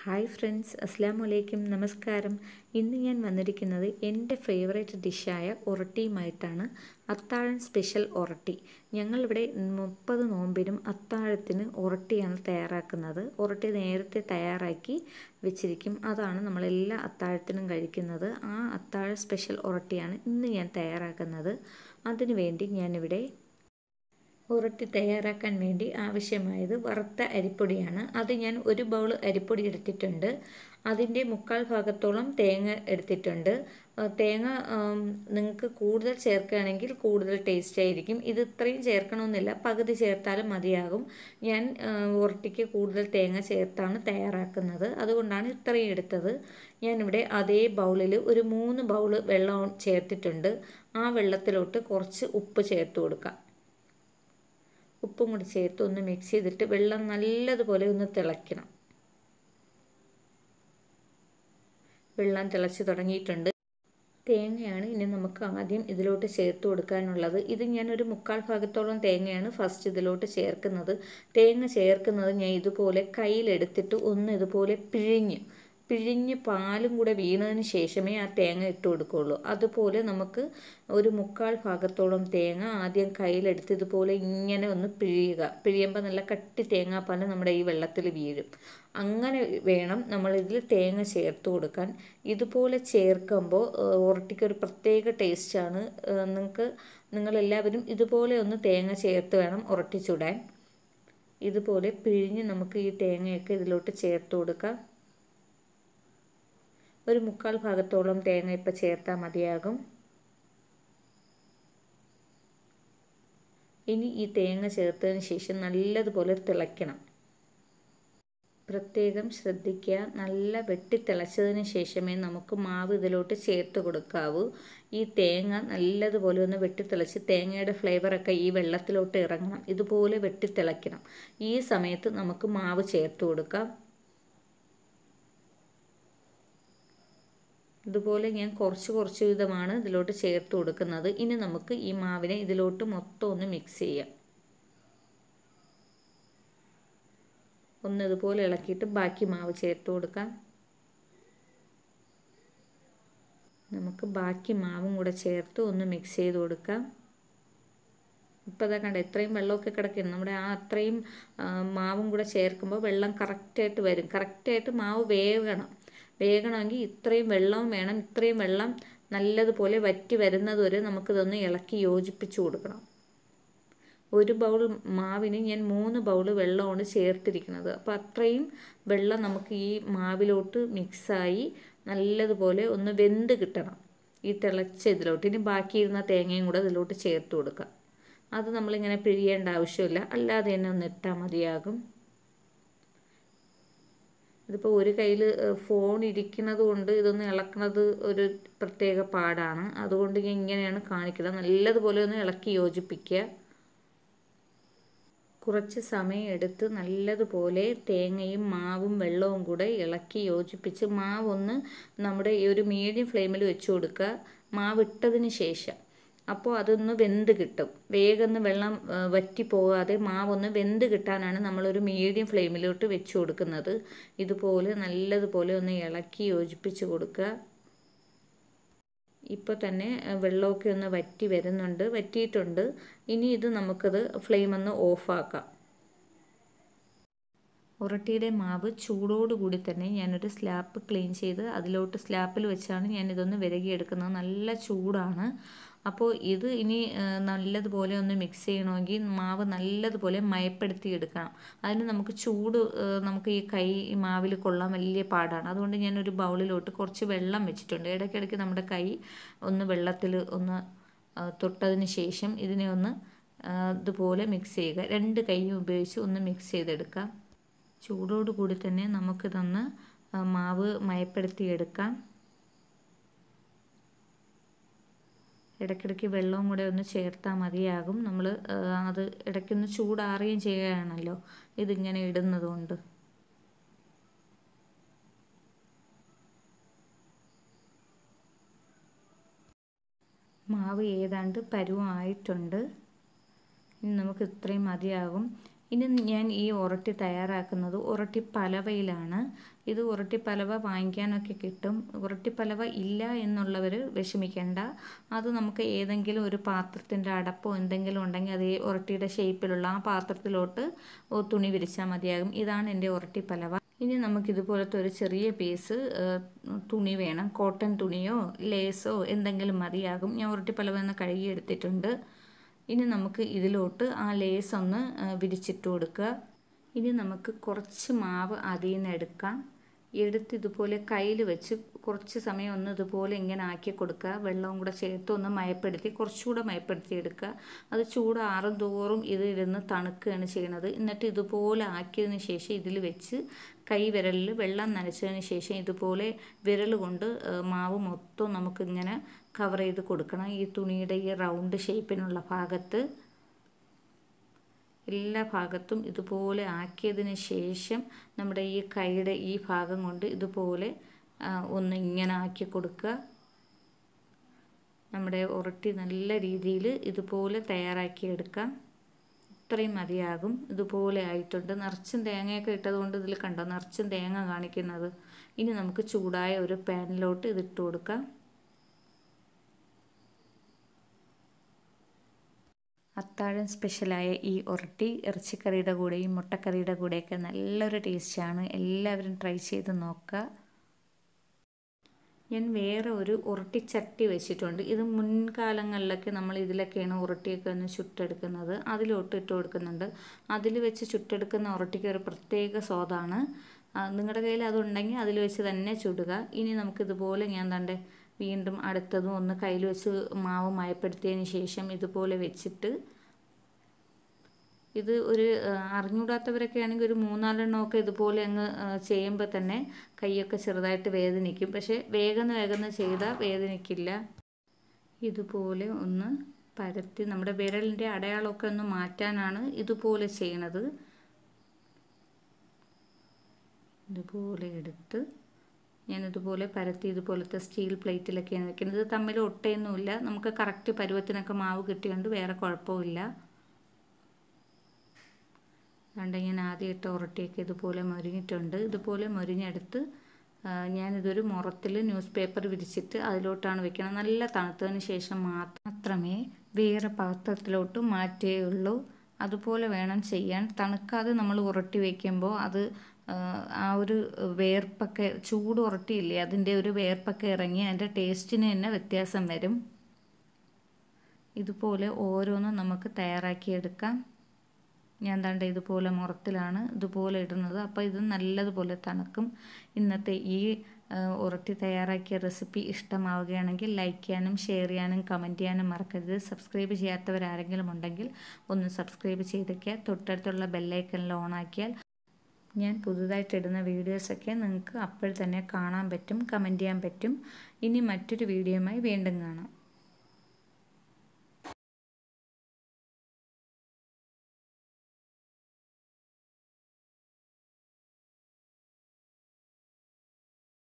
hi friends അസ്സാം വലൈക്കും നമസ്കാരം ഇന്ന് ഞാൻ വന്നിരിക്കുന്നത് എൻ്റെ ഫേവറേറ്റ് ഡിഷായ ഒറട്ടിയുമായിട്ടാണ് അത്താഴം സ്പെഷ്യൽ ഒറട്ടി ഞങ്ങളിവിടെ മുപ്പത് നോമ്പിനും അത്താഴത്തിന് ഒറട്ടിയാണ് തയ്യാറാക്കുന്നത് ഒറട്ടി നേരത്തെ തയ്യാറാക്കി വെച്ചിരിക്കും അതാണ് നമ്മളെല്ലാ അത്താഴത്തിനും കഴിക്കുന്നത് ആ അത്താഴ സ്പെഷ്യൽ ഒറട്ടിയാണ് ഇന്ന് ഞാൻ തയ്യാറാക്കുന്നത് അതിനു വേണ്ടി ഞാനിവിടെ ഉരുട്ടി തയ്യാറാക്കാൻ വേണ്ടി ആവശ്യമായത് വറുത്ത അരിപ്പൊടിയാണ് അത് ഞാൻ ഒരു ബൗൾ അരിപ്പൊടി എടുത്തിട്ടുണ്ട് അതിൻ്റെ മുക്കാൽ ഭാഗത്തോളം തേങ്ങ എടുത്തിട്ടുണ്ട് തേങ്ങ നിങ്ങൾക്ക് കൂടുതൽ ചേർക്കുകയാണെങ്കിൽ കൂടുതൽ ടേസ്റ്റ് ആയിരിക്കും ഇത് ഇത്രയും ചേർക്കണമെന്നില്ല പകുതി ചേർത്താലും മതിയാകും ഞാൻ ഉരുട്ടിക്ക് കൂടുതൽ തേങ്ങ ചേർത്താണ് തയ്യാറാക്കുന്നത് അതുകൊണ്ടാണ് ഇത്രയും എടുത്തത് ഞാനിവിടെ അതേ ബൗളിൽ ഒരു മൂന്ന് ബൗൾ വെള്ളം ചേർത്തിട്ടുണ്ട് ആ വെള്ളത്തിലോട്ട് കുറച്ച് ഉപ്പ് ചേർത്ത് കൊടുക്കാം ഉപ്പും കൂടി ചേർത്ത് ഒന്ന് മിക്സ് ചെയ്തിട്ട് വെള്ളം നല്ലതുപോലെ ഒന്ന് തിളയ്ക്കണം വെള്ളം തിളച്ച് തുടങ്ങിയിട്ടുണ്ട് തേങ്ങയാണ് ഇനി നമുക്ക് ആദ്യം ഇതിലോട്ട് ചേർത്ത് കൊടുക്കാനുള്ളത് ഇത് ഞാൻ ഒരു മുക്കാൽ ഭാഗത്തോളം തേങ്ങയാണ് ഫസ്റ്റ് ഇതിലോട്ട് ചേർക്കുന്നത് തേങ്ങ ചേർക്കുന്നത് ഞാൻ ഇതുപോലെ കയ്യിലെടുത്തിട്ട് ഒന്ന് ഇതുപോലെ പിഴിഞ്ഞ് പിഴിഞ്ഞ് പാലും കൂടെ വീണതിന് ശേഷമേ ആ തേങ്ങ ഇട്ട് കൊടുക്കുകയുള്ളൂ അതുപോലെ നമുക്ക് ഒരു മുക്കാൽ ഭാഗത്തോളം തേങ്ങ ആദ്യം കയ്യിലെടുത്ത് ഇതുപോലെ ഇങ്ങനെ ഒന്ന് പിഴിയുക പിഴിയുമ്പോൾ നല്ല കട്ടി തേങ്ങാപ്പാൽ നമ്മുടെ ഈ വെള്ളത്തിൽ വീഴും അങ്ങനെ വേണം നമ്മളിതിൽ തേങ്ങ ചേർത്ത് കൊടുക്കാൻ ഇതുപോലെ ചേർക്കുമ്പോൾ ഉറട്ടിക്ക് ഒരു പ്രത്യേക ടേസ്റ്റാണ് നിങ്ങൾക്ക് നിങ്ങളെല്ലാവരും ഇതുപോലെ ഒന്ന് തേങ്ങ ചേർത്ത് വേണം ഉറട്ടി ചുടാൻ ഇതുപോലെ പിഴിഞ്ഞ് നമുക്ക് ഈ തേങ്ങയൊക്കെ ഇതിലോട്ട് ചേർത്ത് കൊടുക്കാം ഒരു മുക്കാൽ ഭാഗത്തോളം തേങ്ങ ഇപ്പം ചേർത്താൽ മതിയാകും ഇനി ഈ തേങ്ങ ചേർത്തതിന് ശേഷം നല്ലതുപോലെ തിളയ്ക്കണം പ്രത്യേകം ശ്രദ്ധിക്കുക നല്ല വെട്ടി തിളച്ചതിന് ശേഷമേ നമുക്ക് മാവ് ഇതിലോട്ട് ചേർത്ത് കൊടുക്കാവൂ ഈ തേങ്ങ നല്ലതുപോലെ ഒന്ന് വെട്ടിത്തിളച്ച് തേങ്ങയുടെ ഫ്ലേവറൊക്കെ ഈ വെള്ളത്തിലോട്ട് ഇറങ്ങണം ഇതുപോലെ വെട്ടിത്തിളയ്ക്കണം ഈ സമയത്ത് നമുക്ക് മാവ് ചേർത്ത് കൊടുക്കാം ഇതുപോലെ ഞാൻ കുറച്ച് കുറച്ച് വിധമാണ് ഇതിലോട്ട് ചേർത്ത് കൊടുക്കുന്നത് ഇനി നമുക്ക് ഈ മാവിനെ ഇതിലോട്ട് മൊത്തം ഒന്ന് മിക്സ് ചെയ്യാം ഒന്ന് ഇതുപോലെ ഇളക്കിയിട്ട് ബാക്കി മാവ് ചേർത്ത് കൊടുക്കാം നമുക്ക് ബാക്കി മാവും കൂടെ ചേർത്ത് ഒന്ന് മിക്സ് ചെയ്ത് കൊടുക്കാം ഇപ്പോൾ അതാ കണ്ട ഇത്രയും വെള്ളമൊക്കെ കിടക്കുന്നു നമ്മുടെ ആ അത്രയും മാവും കൂടെ ചേർക്കുമ്പോൾ വെള്ളം കറക്റ്റായിട്ട് വരും കറക്റ്റായിട്ട് മാവ് വേകണം വേകണമെങ്കിൽ ഇത്രയും വെള്ളവും വേണം ഇത്രയും വെള്ളം നല്ലതുപോലെ വറ്റി വരുന്നത് വരെ നമുക്കിതൊന്ന് ഇളക്കി യോജിപ്പിച്ച് കൊടുക്കണം ഒരു ബൗൾ മാവിന് ഞാൻ മൂന്ന് ബൗൾ വെള്ളമാണ് ചേർത്തിരിക്കുന്നത് അപ്പോൾ അത്രയും വെള്ളം നമുക്ക് ഈ മാവിലോട്ട് മിക്സായി നല്ലതുപോലെ ഒന്ന് വെന്ത് കിട്ടണം ഈ തിളച്ച ഇതിലോട്ട് ഇനി ബാക്കിയിരുന്ന തേങ്ങയും കൂടെ ഇതിലോട്ട് ചേർത്ത് കൊടുക്കുക അത് നമ്മളിങ്ങനെ പിഴിയേണ്ട ആവശ്യമില്ല അല്ലാതെ തന്നെ ഒന്ന് ഇട്ടാൽ മതിയാകും ഇതിപ്പോൾ ഒരു കയ്യിൽ ഫോൺ ഇരിക്കുന്നത് കൊണ്ട് ഇതൊന്ന് ഇളക്കുന്നത് ഒരു പ്രത്യേക പാടാണ് അതുകൊണ്ട് ഞാൻ ഇങ്ങനെയാണ് കാണിക്കുന്നത് നല്ലതുപോലെ ഒന്ന് ഇളക്കി യോജിപ്പിക്കുക കുറച്ച് സമയം എടുത്ത് നല്ലതുപോലെ തേങ്ങയും മാവും വെള്ളവും കൂടെ ഇളക്കി യോജിപ്പിച്ച് മാവൊന്ന് നമ്മുടെ ഈ ഒരു മീഡിയം ഫ്ലെയിമിൽ വെച്ച് കൊടുക്കുക മാവ് ഇട്ടതിന് ശേഷം അപ്പോൾ അതൊന്ന് വെന്ത് കിട്ടും വേഗം വെള്ളം വറ്റി പോകാതെ മാവൊന്ന് വെന്ത് കിട്ടാനാണ് നമ്മളൊരു മീഡിയം ഫ്ലെയിമിലോട്ട് വെച്ച് കൊടുക്കുന്നത് ഇതുപോലെ നല്ലതുപോലെ ഒന്ന് ഇളക്കി യോജിപ്പിച്ച് കൊടുക്കുക ഇപ്പോൾ തന്നെ വെള്ളമൊക്കെ ഒന്ന് വറ്റി വരുന്നുണ്ട് വറ്റിയിട്ടുണ്ട് ഇനി ഇത് നമുക്കത് ഫ്ലെയിം ഒന്ന് ഓഫാക്കാം ഉറട്ടിയുടെ മാവ് ചൂടോടുകൂടി തന്നെ ഞാനൊരു സ്ലാപ്പ് ക്ലീൻ ചെയ്ത് അതിലോട്ട് സ്ലാപ്പിൽ വെച്ചാണ് ഞാൻ ഇതൊന്ന് വിരകിയെടുക്കുന്നത് നല്ല ചൂടാണ് അപ്പോൾ ഇത് ഇനി നല്ലതുപോലെ ഒന്ന് മിക്സ് ചെയ്യണമെങ്കിൽ മാവ് നല്ലതുപോലെ മയപ്പെടുത്തി എടുക്കണം അതിന് നമുക്ക് ചൂട് നമുക്ക് ഈ കൈ മാവിൽ കൊള്ളാൻ വലിയ പാടാണ് അതുകൊണ്ട് ഞാൻ ഒരു ബൗളിലോട്ട് കുറച്ച് വെള്ളം വെച്ചിട്ടുണ്ട് ഇടയ്ക്കിടയ്ക്ക് നമ്മുടെ കൈ ഒന്ന് വെള്ളത്തിൽ ഒന്ന് തൊട്ടതിന് ശേഷം ഇതിനെ ഒന്ന് ഇതുപോലെ മിക്സ് ചെയ്യുക രണ്ട് കൈയും ഉപയോഗിച്ച് ഒന്ന് മിക്സ് ചെയ്തെടുക്കാം ചൂടോടുകൂടി തന്നെ നമുക്കിതൊന്ന് മാവ് മയപ്പെടുത്തിയെടുക്കാം ഇടയ്ക്കിടയ്ക്ക് വെള്ളവും കൂടെ ഒന്ന് ചേർത്താൽ മതിയാകും നമ്മൾ അത് ഇടയ്ക്കൊന്ന് ചൂടാറുകയും ചെയ്യുകയാണല്ലോ ഇതിങ്ങനെ ഇടുന്നത് കൊണ്ട് മാവ് ഏതാണ്ട് പരുവമായിട്ടുണ്ട് ഇനി നമുക്ക് ഇത്രയും മതിയാകും ഇനി ഞാൻ ഈ ഉരട്ടി തയ്യാറാക്കുന്നത് ഉരട്ടി പലവയിലാണ് ഇത് ഉരട്ടി പലവ വാങ്ങിക്കാനൊക്കെ കിട്ടും ഉരട്ടി പലവ ഇല്ല എന്നുള്ളവർ വിഷമിക്കേണ്ട അത് നമുക്ക് ഏതെങ്കിലും ഒരു പാത്രത്തിൻ്റെ അടപ്പോ എന്തെങ്കിലും ഉണ്ടെങ്കിൽ അത് ഈ ഉരട്ടിയുടെ ഷേപ്പിലുള്ള ആ പാത്രത്തിലോട്ട് തുണി വിരിച്ചാൽ മതിയാകും ഇതാണ് എൻ്റെ ഉരട്ടി പലവ ഇനി നമുക്ക് ഇതുപോലത്തെ ഒരു ചെറിയ പീസ് തുണി വേണം കോട്ടൺ തുണിയോ ലേസോ എന്തെങ്കിലും മതിയാകും ഞാൻ ഉരുട്ടി പലവ ഒന്ന് കഴുകി എടുത്തിട്ടുണ്ട് ഇനി നമുക്ക് ഇതിലോട്ട് ആ ലേസ് ഒന്ന് വിരിച്ചിട്ട് കൊടുക്കുക ഇനി നമുക്ക് കുറച്ച് മാവ് അതിൽ നിന്ന് എടുക്കാം എടുത്ത് ഇതുപോലെ കയ്യിൽ വെച്ച് കുറച്ച് സമയം ഒന്ന് ഇതുപോലെ ഇങ്ങനെ ആക്കി കൊടുക്കുക വെള്ളവും കൂടെ ചേർത്ത് ഒന്ന് മയപ്പെടുത്തി കുറച്ചുകൂടെ മയപ്പെടുത്തി എടുക്കുക അത് ചൂടാറും തോറും ഇത് ഇരുന്ന് തണുക്കുകയാണ് ചെയ്യണത് എന്നിട്ട് ഇതുപോലെ ആക്കിയതിന് ശേഷം ഇതിൽ വെച്ച് കൈ വിരലിൽ വെള്ളം നനച്ചതിന് ശേഷം ഇതുപോലെ വിരൽ കൊണ്ട് മാവ് മൊത്തം നമുക്കിങ്ങനെ കവർ ചെയ്ത് കൊടുക്കണം ഈ തുണിയുടെ ഈ റൗണ്ട് ഷേപ്പിനുള്ള ഭാഗത്ത് എല്ലാ ഭാഗത്തും ഇതുപോലെ ആക്കിയതിന് ശേഷം നമ്മുടെ ഈ കൈയുടെ ഈ ഭാഗം കൊണ്ട് ഇതുപോലെ ഒന്ന് ഇങ്ങനെ ആക്കി കൊടുക്കുക നമ്മുടെ ഉരട്ടി നല്ല രീതിയിൽ ഇതുപോലെ തയ്യാറാക്കി എടുക്കാം ഇത്രയും മതിയാകും ഇതുപോലെ ആയിട്ടുണ്ട് നിറച്ചും തേങ്ങയൊക്കെ ഇട്ടതുകൊണ്ട് ഇതിൽ കണ്ടോ നിറച്ചും തേങ്ങ കാണിക്കുന്നത് ഇനി നമുക്ക് ചൂടായ ഒരു പാനിലോട്ട് ഇതിട്ട് കൊടുക്കാം അത്താഴം സ്പെഷ്യലായ ഈ ഉരട്ടി ഇറച്ചിക്കറിയുടെ കൂടെയും മുട്ടക്കറിയുടെ കൂടെയൊക്കെ നല്ലൊരു ടേസ്റ്റാണ് എല്ലാവരും ട്രൈ ചെയ്ത് നോക്കുക ഞാൻ വേറെ ഒരു ഉരുട്ടിച്ചട്ടി വെച്ചിട്ടുണ്ട് ഇത് മുൻകാലങ്ങളിലൊക്കെ നമ്മൾ ഇതിലൊക്കെയാണ് ഉരുട്ടിയൊക്കെ ഒന്ന് ചുട്ടെടുക്കുന്നത് അതിലോട്ട് ഇട്ട് കൊടുക്കുന്നുണ്ട് അതിൽ വെച്ച് ചുട്ടെടുക്കുന്ന ഉരുട്ടിക്ക് ഒരു പ്രത്യേക സ്വാദാണ് നിങ്ങളുടെ കയ്യിൽ അതുണ്ടെങ്കിൽ അതിൽ വെച്ച് തന്നെ ചുടുക ഇനി നമുക്കിതുപോലെ ഞാൻ തണ്ടേ വീണ്ടും അടുത്തതും ഒന്ന് കയ്യിൽ വെച്ച് മാവ് മയപ്പെടുത്തിയതിന് ശേഷം ഇതുപോലെ വെച്ചിട്ട് ഇത് ഒരു അറിഞ്ഞൂടാത്തവരൊക്കെ ആണെങ്കിൽ ഒരു മൂന്നാലെണ്ണമൊക്കെ ഇതുപോലെ അങ്ങ് ചെയ്യുമ്പോൾ തന്നെ കൈയൊക്കെ ചെറുതായിട്ട് വേദനിക്കും പക്ഷേ വേഗം വേഗം ചെയ്താൽ വേദനിക്കില്ല ഇതുപോലെ ഒന്ന് പരത്തി നമ്മുടെ വിരലിൻ്റെ അടയാളമൊക്കെ ഒന്ന് മാറ്റാനാണ് ഇതുപോലെ ചെയ്യണത് ഇതുപോലെ എടുത്ത് ഞാനിതുപോലെ പരത്തി ഇതുപോലത്തെ സ്റ്റീൽ പ്ലേറ്റിലൊക്കെയാണ് വെക്കുന്നത് ഇത് തമ്മിൽ ഒട്ടയൊന്നുമില്ല നമുക്ക് കറക്റ്റ് പരുവത്തിനൊക്കെ മാവ് കിട്ടിയോണ്ട് വേറെ കുഴപ്പമില്ല അതുകൊണ്ട് ഞാൻ ആദ്യം ഇട്ട ഉരട്ടിയൊക്കെ ഇതുപോലെ മൊരിഞ്ഞിട്ടുണ്ട് ഇതുപോലെ മൊരിഞ്ഞെടുത്ത് ഞാനിതൊരു മുറത്തിൽ ന്യൂസ് പേപ്പർ വിരിച്ചിട്ട് അതിലോട്ടാണ് വെക്കണം നല്ല തണുത്തതിന് ശേഷം മാത്രമേ വേറെ പാത്രത്തിലോട്ട് മാറ്റുകയുള്ളൂ അതുപോലെ വേണം ചെയ്യാൻ തണുക്കാതെ നമ്മൾ ഉരട്ടി വയ്ക്കുമ്പോൾ അത് ആ ഒരു വേർപ്പൊക്കെ ചൂട് ഉരട്ടിയില്ലേ അതിൻ്റെ ഒരു വേർപ്പൊക്കെ ഇറങ്ങി അതിൻ്റെ ടേസ്റ്റിന് തന്നെ വ്യത്യാസം വരും ഇതുപോലെ ഓരോന്നും നമുക്ക് തയ്യാറാക്കിയെടുക്കാം ഞാൻ ദാണ്ട ഇതുപോലെ മുറത്തിലാണ് ഇതുപോലെ ഇടുന്നത് അപ്പോൾ ഇത് നല്ലതുപോലെ തണുക്കും ഇന്നത്തെ ഈ ഉരട്ടി തയ്യാറാക്കിയ റെസിപ്പി ഇഷ്ടമാവുകയാണെങ്കിൽ ലൈക്ക് ചെയ്യാനും ഷെയർ ചെയ്യാനും കമൻറ്റ് ചെയ്യാനും മറക്കരുത് സബ്സ്ക്രൈബ് ചെയ്യാത്തവരാരെങ്കിലും ഉണ്ടെങ്കിൽ ഒന്ന് സബ്സ്ക്രൈബ് ചെയ്തേക്കുക തൊട്ടടുത്തുള്ള ബെല്ലൈക്കനിൽ ഓണാക്കിയാൽ ഞാൻ പുതുതായിട്ട് ഇടുന്ന വീഡിയോസൊക്കെ നിങ്ങൾക്ക് അപ്പോൾ തന്നെ കാണാൻ പറ്റും കമൻറ്റ് ചെയ്യാൻ പറ്റും ഇനി മറ്റൊരു വീഡിയോയുമായി വീണ്ടും കാണാം